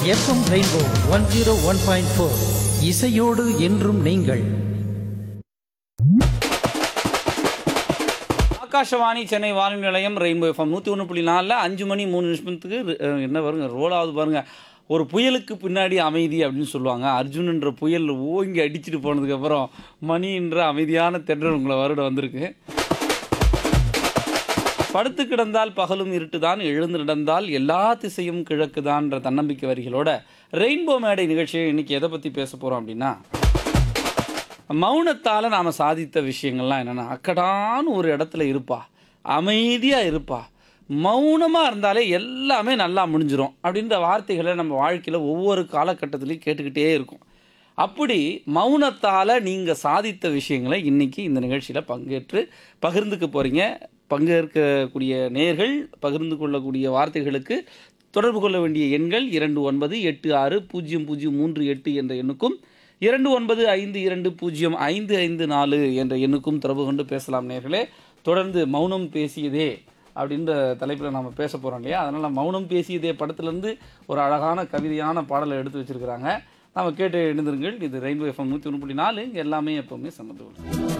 FM rainbow one zero one point four இசையோடு என்றும் நீங்கள் ஆகாஷவாணி சென்னை வானொலி நிலையம் ரெயின்போ எஃப்எம் நூற்றி ஒன்று புள்ளி நாலில் அஞ்சு மணி மூணு நிமிஷத்துக்கு அஹ், என்ன வருங்க ரோல் ஆகுது பாருங்க ஒரு புயலுக்கு பின்னாடி அமைதி அப்படின்னு சொல்லுவாங்க அர்ஜுன்ன்ற புயல் ஓங்கி அடிச்சுட்டு போனதுக்கப்புறம் மணின்ற அமைதியான தென்றல் உங்களை வருட வந்திருக்கு படுத்து கிடந்தால் பகலும் இருட்டுதான் எழுந்து நடந்தால் எல்லா திசையும் கிழக்குதான்ற தன்னம்பிக்கை வரிகளோட ரெயின்போ மேடை நிகழ்ச்சியை இன்னைக்கு எதை பற்றி பேச போகிறோம் அப்படின்னா மௌனத்தால் நாம் சாதித்த விஷயங்கள்லாம் என்னென்னா அக்கடான்னு ஒரு இடத்துல இருப்பா அமைதியாக இருப்பா மௌனமாக இருந்தாலே எல்லாமே நல்லா முடிஞ்சிரும் அப்படின்ற வார்த்தைகளை நம்ம வாழ்க்கையில் ஒவ்வொரு காலகட்டத்திலையும் கேட்டுக்கிட்டே இருக்கும் அப்படி மௌனத்தால் நீங்கள் சாதித்த விஷயங்களை இன்றைக்கி இந்த நிகழ்ச்சியில் பங்கேற்று பகிர்ந்துக்க போகிறீங்க பங்கேற்கக்கூடிய நேர்கள் பகிர்ந்து கொள்ளக்கூடிய வார்த்தைகளுக்கு தொடர்பு கொள்ள வேண்டிய எண்கள் இரண்டு ஒன்பது எட்டு ஆறு பூஜ்ஜியம் பூஜ்ஜியம் மூன்று எட்டு என்ற எண்ணுக்கும் இரண்டு ஒன்பது ஐந்து இரண்டு பூஜ்ஜியம் ஐந்து ஐந்து நாலு என்ற எண்ணுக்கும் தொடர்பு கொண்டு பேசலாம் நேர்களே தொடர்ந்து மௌனம் பேசியதே அப்படின்ற தலைப்பில் நம்ம பேச போகிறோம் இல்லையா அதனால் மௌனம் பேசியதே படத்துலேருந்து ஒரு அழகான கவிதையான பாடலை எடுத்து வச்சிருக்கிறாங்க நம்ம கேட்டு எழுந்திருங்கள் இது ரெயின்போ எஃப்எம் நூற்றி ஒன்று புள்ளி நாலு இங்க எல்லாமே எப்போவுமே சம்மந்தம்